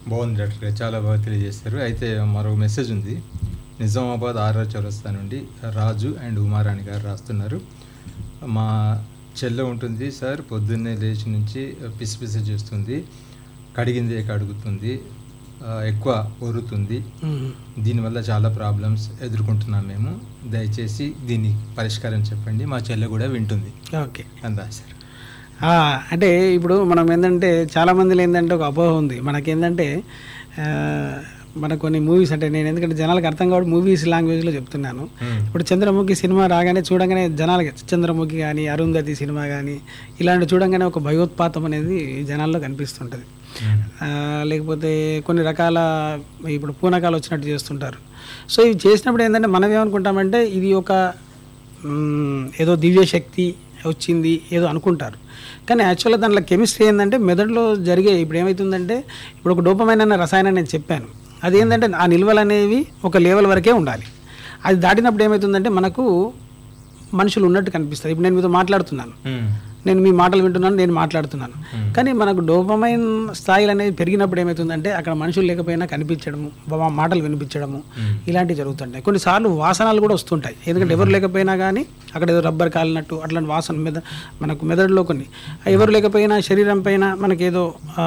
బాగుంది డాక్టర్ గారు చాలా బాగా తెలియజేశారు అయితే మరో మెసేజ్ ఉంది నిజామాబాద్ ఆర్ఆర్ చౌరస్తా నుండి రాజు అండ్ ఉమారాణి గారు రాస్తున్నారు మా చెల్లె ఉంటుంది సార్ పొద్దున్నే లేచి నుంచి పిసి పిసి చేస్తుంది కడిగిందే కడుగుతుంది ఆ, ఎక్కువ ఒరుతుంది మ్మ్. దీనివల్ల చాలా ప్రాబ్లమ్స్ ఎదుర్కొంటున్నాం మేము దయచేసి దీని పరిష్కారం చెప్పండి మా చెల్లె కూడా వింటుంది ఓకే అని రాశారు ఆ, అంటే ఇప్పుడు మనం ఏంటంటే చాలా మందిలో ఏంటంటే ఒక అపోహ ఉంది మనకేంటంటే ఆ, మన కొన్ని మూవీస్ అంటే నేను ఎందుకంటే జనాలకు అర్థం కాబట్టి మూవీస్ లాంగ్వేజ్లో చెప్తున్నాను మ్మ్. ఇప్పుడు చంద్రముఖి సినిమా రాగానే చూడంగానే జనాలకి చంద్రముఖి కానీ అరుంధతి సినిమా కానీ ఇలాంటి చూడంగానే ఒక భయోత్పాతం అనేది జనాల్లో కనిపిస్తుంటుంది మ్మ్. ఆ, లేకపోతే కొన్ని రకాల ఇప్పుడు పూనకాలు వచ్చినట్టు చేస్తుంటారు సో ఇవి చేసినప్పుడు ఏంటంటే మనం ఏమనుకుంటామంటే ఇది ఒక మ్, ఏదో దివ్య శక్తి వచ్చింది ఏదో అనుకుంటారు కానీ యాక్చువల్గా దాంట్లో కెమిస్ట్రీ ఏంటంటే మెదడులో జరిగే ఇప్పుడు ఏమవుతుందంటే ఇప్పుడు ఒక డోపమైన అనే రసాయనం నేను చెప్పాను అది ఏంటంటే ఆ నిల్వలు అనేవి ఒక లెవెల్ వరకే ఉండాలి అది దాటినప్పుడు ఏమవుతుందంటే మనకు మనుషులు ఉన్నట్టు కనిపిస్తుంది ఇప్పుడు నేను మీతో మాట్లాడుతున్నాను మ్మ్. నేను మీ మాటలు వింటున్నాను నేను మాట్లాడుతున్నాను కానీ మనకు డోపమైన్ స్థాయిలు అనేది పెరిగినప్పుడు ఏమవుతుందంటే అక్కడ మనుషులు లేకపోయినా కనిపించడము బా- మాటలు వినిపించడము ఇలాంటివి జరుగుతుంటాయి కొన్నిసార్లు వాసనలు కూడా వస్తుంటాయి ఎందుకంటే ఎవరు లేకపోయినా కానీ అక్కడ ఏదో రబ్బర్ కాలినట్టు అట్లాంటి వాసన మెద మనకు మెదడులో కొన్ని ఎవరు లేకపోయినా శరీరం పైన మనకేదో ఆ,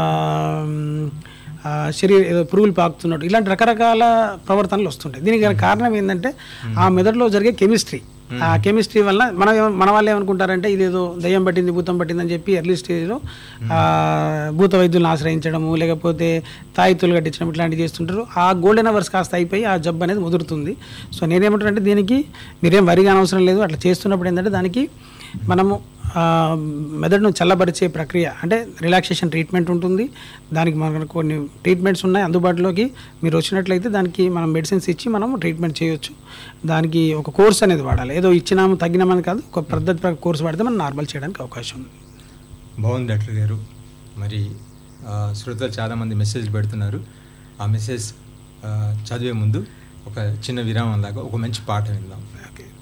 ఆ, శరీర ఏదో పురుగులు పాకుతున్నట్టు ఇలాంటి రకరకాల ప్రవర్తనలు వస్తుంటాయి దీనికి గల కారణం ఏంటంటే ఆ మెదడులో జరిగే కెమిస్ట్రీ ఆ కెమిస్ట్రీ వల్ల మనం ఏమ- మన వాళ్ళు ఏమనుకుంటారంటే ఇదేదో దయ్యం పట్టింది భూతం పట్టింది అని చెప్పి ఎర్లీ స్టేజ్లో భూత వైద్యులను ఆశ్రయించడము లేకపోతే తాయితులు కట్టించడం ఇట్లాంటివి చేస్తుంటారు ఆ గోల్డెన్ అవర్స్ కాస్త అయిపోయి ఆ జబ్బు అనేది ముదురుతుంది సో నేనేమంటానంటే దీనికి మీరేం వరిగా అవసరం లేదు అట్లా చేస్తున్నప్పుడు ఏంటంటే దానికి మనము ఆ, మెదడును చల్లబరిచే ప్రక్రియ అంటే రిలాక్సేషన్ ట్రీట్మెంట్ ఉంటుంది దానికి మనకు కొన్ని ట్రీట్మెంట్స్ ఉన్నాయి అందుబాటులోకి మీరు వచ్చినట్లయితే దానికి మనం మెడిసిన్స్ ఇచ్చి మనం ట్రీట్మెంట్ చేయొచ్చు దానికి ఒక కోర్స్ అనేది వాడాలి ఏదో ఇచ్చినాము తగ్గినామని కాదు ఒక పద్ధతి ప్రకారం కోర్స్ వాడితే మనం నార్మల్ చేయడానికి అవకాశం ఉంది బాగుంది డాక్టర్ గారు మరి ఆ, శ్రోతలు చాలామంది మెసేజ్ పెడుతున్నారు ఆ మెసేజ్ ఆ, చదివే ముందు ఒక చిన్న విరామం లాగా ఒక మంచి పాట విందాం ఓకే